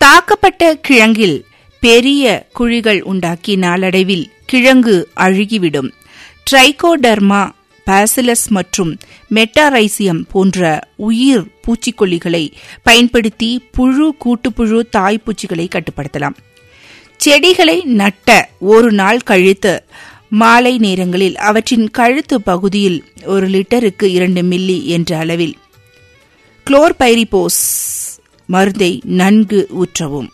தாக்கப்பட்ட கிழங்கில் பெரிய குழிகள் உண்டாக்கி நாளடைவில் கிழங்கு அழுகிவிடும் ட்ரைகோடர்மா பாசிலஸ் மற்றும் மெட்டாரைசியம் போன்ற உயிர் பூச்சிக்கொல்லிகளை பயன்படுத்தி புழு கூட்டுப்புழு தாய்ப்பூச்சிகளை கட்டுப்படுத்தலாம் செடிகளை நட்ட ஒரு நாள் கழித்து மாலை நேரங்களில் அவற்றின் கழுத்து பகுதியில் ஒரு லிட்டருக்கு இரண்டு மில்லி என்ற அளவில் குளோர்பைரிபோஸ் மருந்தை நன்கு ஊற்றவும்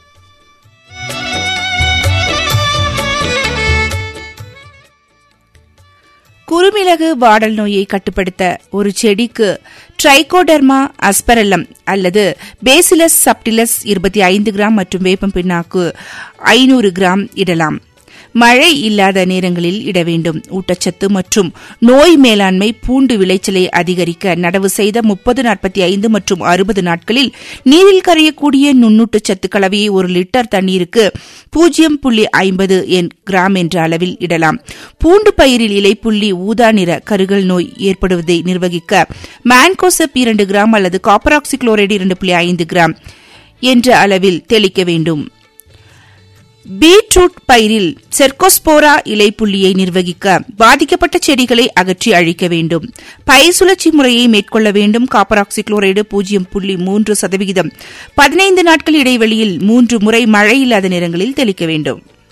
குறுமிளகு வாடல் நோயை கட்டுப்படுத்த ஒரு செடிக்கு ட்ரைகோடர்மா அஸ்பரலம் அல்லது பேசிலஸ் சப்டிலஸ் இருபத்தி ஐந்து கிராம் மற்றும் வேப்பம் பிண்ணாக்கு ஐநூறு கிராம் இடலாம் மழை இல்லாத நேரங்களில் இட வேண்டும் ஊட்டச்சத்து மற்றும் நோய் மேலாண்மை பூண்டு விளைச்சலை அதிகரிக்க நடவு செய்த முப்பது நாற்பத்தி ஐந்து மற்றும் அறுபது நாட்களில் நீரில் கரையக்கூடிய நுண்ணூட்ட சத்து கலவையை ஒரு லிட்டர் தண்ணீருக்கு பூஜ்ஜியம் புள்ளி ஐம்பது கிராம் என்ற அளவில் இடலாம் பூண்டு பயிரில் இலைப்புள்ளி ஊதா நிற கருகல் நோய் ஏற்படுவதை நிர்வகிக்க மான்கோசப் இரண்டு கிராம் அல்லது காப்பராக்சி குளோரைடு இரண்டு புள்ளி ஐந்து கிராம் என்ற அளவில் தெளிக்க வேண்டும் பீட்ரூட் பயிரில் செர்கோஸ்போரா இலைப்புள்ளியை நிர்வகிக்க பாதிக்கப்பட்ட செடிகளை அகற்றி அழிக்க வேண்டும் பயிர் சுழற்சி முறையை மேற்கொள்ள வேண்டும் காப்பராக்சி குளோரைடு பூஜ்ஜியம் புள்ளி மூன்று சதவிகிதம் பதினைந்து நாட்கள் இடைவெளியில் மூன்று முறை மழை இல்லாத நேரங்களில் தெளிக்க வேண்டும்